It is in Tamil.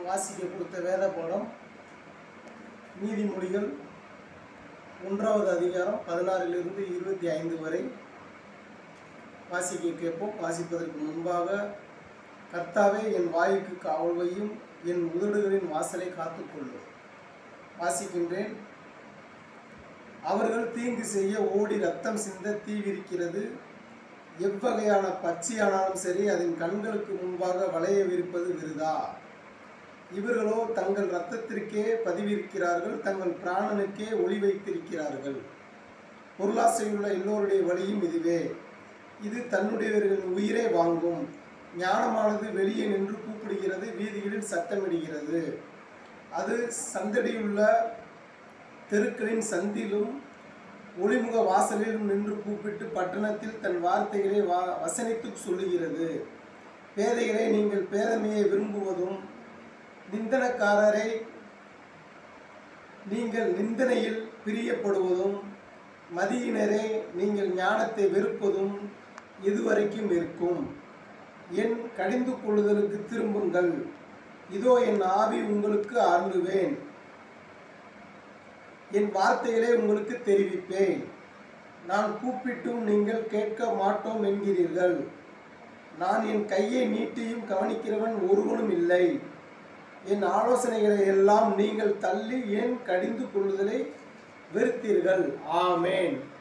வாசிக்க கொடுத்த வேத பாடம் நீதிமொழிகள் ஒன்றாவது அதிகாரம் பதினாறிலிருந்து இருபத்தி ஐந்து வரை வாசிக்க கேட்போம் வாசிப்பதற்கு முன்பாக கர்த்தாவே என் வாய்க்கு காவல்வையும் என் உதடுகளின் வாசலை காத்துக்கொள்ளும் வாசிக்கின்றேன் அவர்கள் தீங்கு செய்ய ஓடி ரத்தம் சிந்த தீவிரிக்கிறது எவ்வகையான பச்சையானாலும் சரி அதன் கண்களுக்கு முன்பாக வளையவிருப்பது விருதா இவர்களோ தங்கள் இரத்தத்திற்கே பதிவிருக்கிறார்கள் தங்கள் பிராணனுக்கே ஒளி வைத்திருக்கிறார்கள் பொருளாசையுள்ள எல்லோருடைய வழியும் இதுவே இது தன்னுடையவர்களின் உயிரை வாங்கும் ஞானமானது வெளியே நின்று கூப்பிடுகிறது வீதிகளில் சத்தமிடுகிறது அது சந்தடியுள்ள தெருக்களின் சந்திலும் ஒளிமுக வாசலிலும் நின்று கூப்பிட்டு பட்டணத்தில் தன் வார்த்தைகளை வா வசனித்து சொல்லுகிறது பேதைகளை நீங்கள் பேதமையை விரும்புவதும் நிந்தனக்காரரை நீங்கள் நிந்தனையில் பிரியப்படுவதும் மதியினரே நீங்கள் ஞானத்தை வெறுப்பதும் இதுவரைக்கும் இருக்கும் என் கடிந்து கொள்ளுதலுக்கு திரும்புங்கள் இதோ என் ஆவி உங்களுக்கு அருளுவேன் என் வார்த்தைகளை உங்களுக்கு தெரிவிப்பேன் நான் கூப்பிட்டும் நீங்கள் கேட்க மாட்டோம் என்கிறீர்கள் நான் என் கையை நீட்டியும் கவனிக்கிறவன் ஒருவனும் இல்லை என் ஆலோசனைகளை எல்லாம் நீங்கள் தள்ளி ஏன் கடிந்து கொள்ளுதலை வெறுத்தீர்கள் ஆமேன்